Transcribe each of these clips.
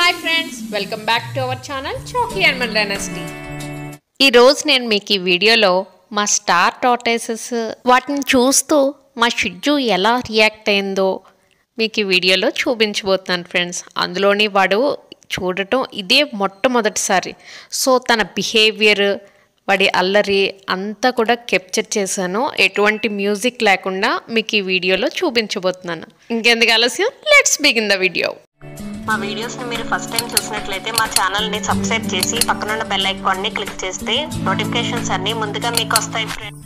hi friends welcome back to our channel Choki and man dynasty ఈరోజు నేను మీకు ఈ వీడియోలో మా స్టార్ టాటైసెస్ వాటిని చూస్తూ మా షిడ్జు ఎలా రియాక్ట్ అయిందో మీకు ఈ వీడియోలో చూపించబోతున్నాను ఫ్రెండ్స్ అందులోని వాడు చూడటం ఇదే మొట్టమొదటిసారి సో తన బిహేవియర్ వాడి అల్లరి అంతా కూడా కెప్చర్ చేశాను ఎటువంటి మ్యూజిక్ లేకుండా మీకు ఈ వీడియోలో చూపించబోతున్నాను ఇంకెందుకు ఆలస్యం లెట్స్ బిగిన్ ద వీడియో మా వీడియోస్ ని మీరు ఫస్ట్ టైం చూసినట్లయితే మా ఛానల్ ని సబ్స్క్రైబ్ చేసి పక్కనున్న బెల్ ఐకాన్ ని క్లిక్ చేస్తే నోటిఫికేషన్స్ అన్ని ముందుగా మీకు వస్తాయి ఫ్రెండ్స్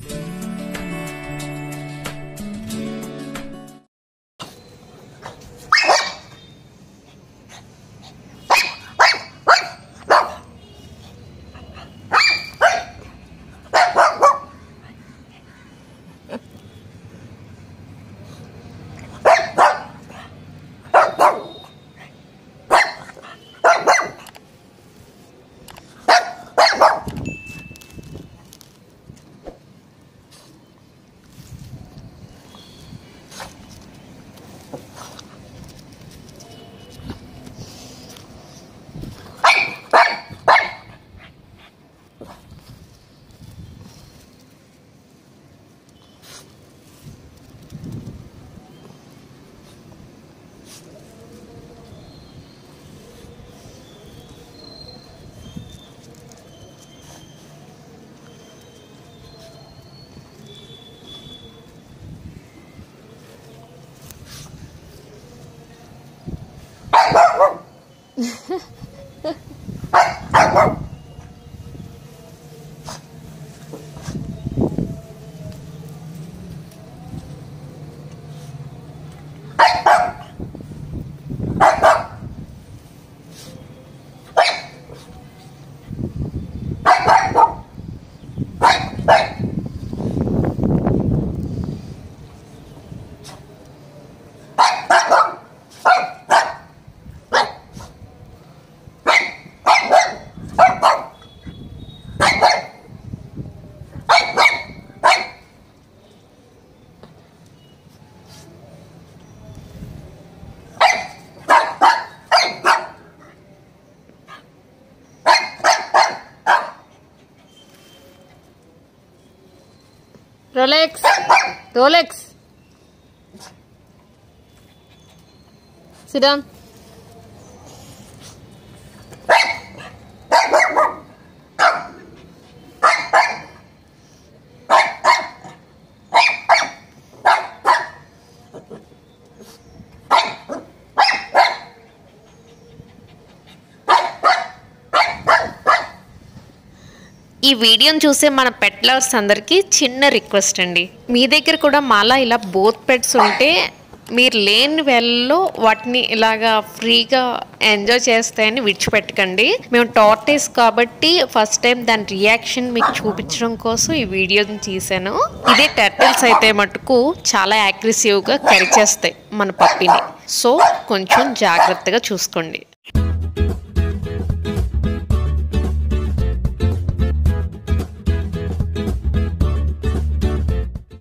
రోలెక్స్ రోలెక్స్ సిడౌన్ ఈ వీడియోని చూసే మన పెట్ లవర్స్ అందరికీ చిన్న రిక్వెస్ట్ అండి మీ దగ్గర కూడా మాలా ఇలా బోత్ పెట్స్ ఉంటే మీరు లేని వేళల్లో వాటిని ఇలాగా ఫ్రీగా ఎంజాయ్ చేస్తాయని విడిచిపెట్టకండి మేము టార్టైస్ కాబట్టి ఫస్ట్ టైం దాని రియాక్షన్ మీకు చూపించడం కోసం ఈ వీడియోని తీసాను ఇదే టర్టిల్స్ అయితే మటుకు చాలా అగ్రెసివ్గా కరిచేస్తాయి మన పప్పిని సో కొంచెం జాగ్రత్తగా చూసుకోండి